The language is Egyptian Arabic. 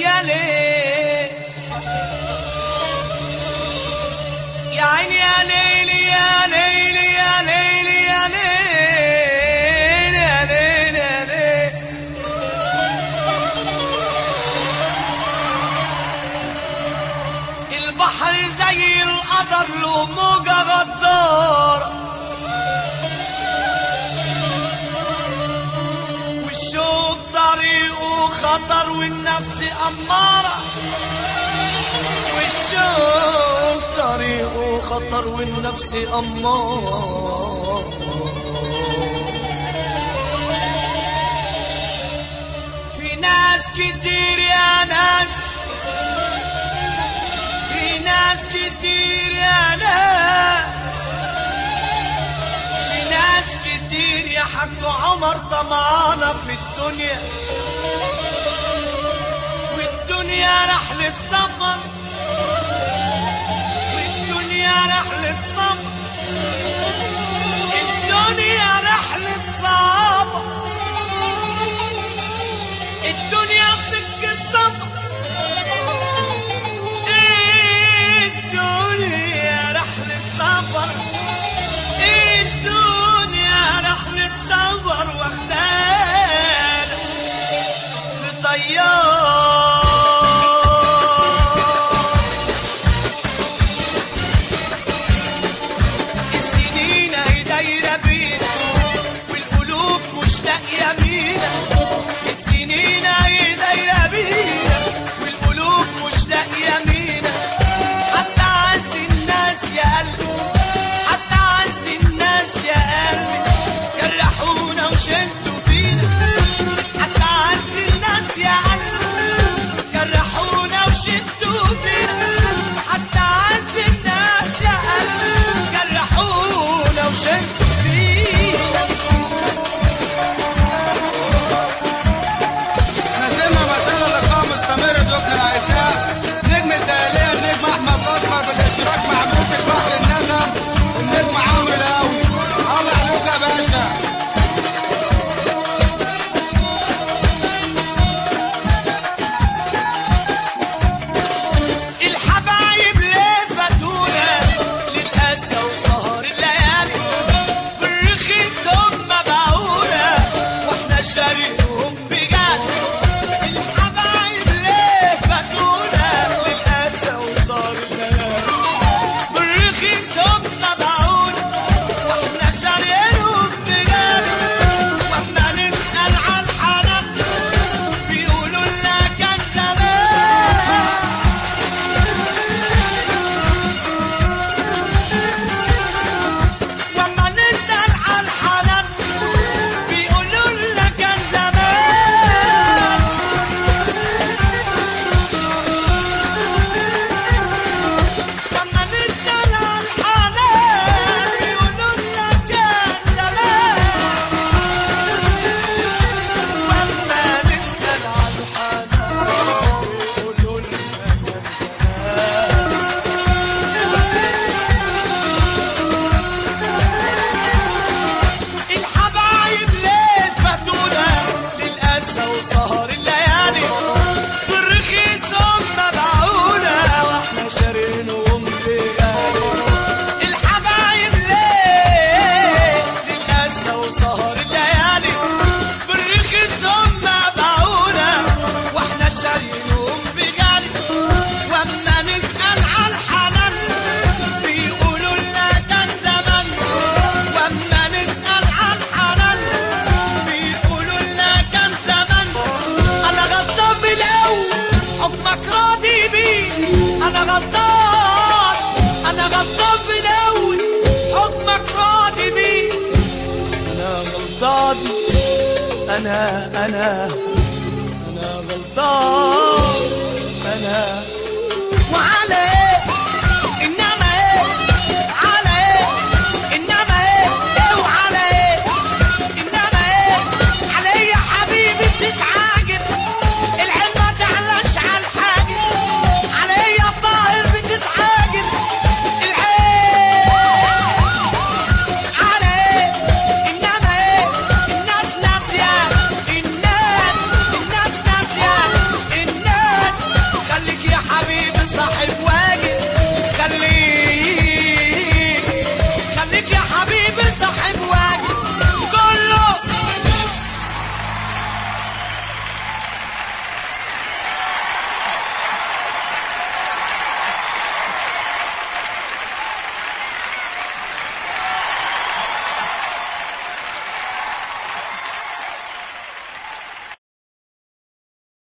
يا ليل يا عيني يا ليل يا ليل يا ليل يا ليل يا ليل يا ليل البحر زي القدر له موجة غدارة والشوق طريقه خطر والنفس أمارة والشوق طريقه خطر والنفس أمارة في ناس كتير يا ناس في ناس كتير يا ناس في ناس كتير يا حاج عمر طمعانة في الدنيا والدنيا رحلة سفر والدنيا رحلة سفر الدنيا رحلة سفر الدنيا سكة سفر الدنيا رحلة سفر الدنيا رحلة سفر واختار في طيار السنين هي دايرة بينا والقلوب مشتاقة بينا السنين هي دايرة بينا والقلوب مشتاقة بينا حتى عز الناس يا قلبي حتى عز الناس يا قلبي جرحونا وشدوا فينا حتى عز الناس يا قلبي جرحونا وشدوا فينا حتى عز الناس يا قلبي جرحونا وشدوا فينا نزلنا مسألة لقاء مستمر دكتور عيساء نجم الدهلية النجم أحمد الأسمر بالاشتراك مع ملوك البحر النغم النجم عمرو القوي الله عليك يا باشا الحبايب ليه فاتونا للأسى وسهر الليالي بالرخيص هم باعونا واحنا شاريهم بجد الحبايب ليه فاتونا للأسى وسهر الليالي بالرخيص هم باعونا واحنا شاريهم بجد واحنا نسأل عن حنان بيقولوا لنا كان زمان لما نسأل عن حنان بيقولوا لنا كان زمان لما نسأل عن حنان بيقولوا لنا كان زمان لما نسأل عن حنان بيقولوا لنا كان زمان الحبايب ليه فاتونا للأسى وسهر الليالي بالرخيص هم باعونا واحنا شارينهم بغالي الحبايب ليه للأسى وسهر الليالي بالرخيص هم باعونا واحنا شارينهم بغالي واما نسأل عن حنان بيقولوا لنا كان زمان واما نسأل عن حنان بيقولوا لنا كان زمان انا غلطان من الاول حكمك راضي بيه انا غلطان انا غلطان من الاول حكمك راضي بيه انا غلطان انا انا انا غلطان انا وعلى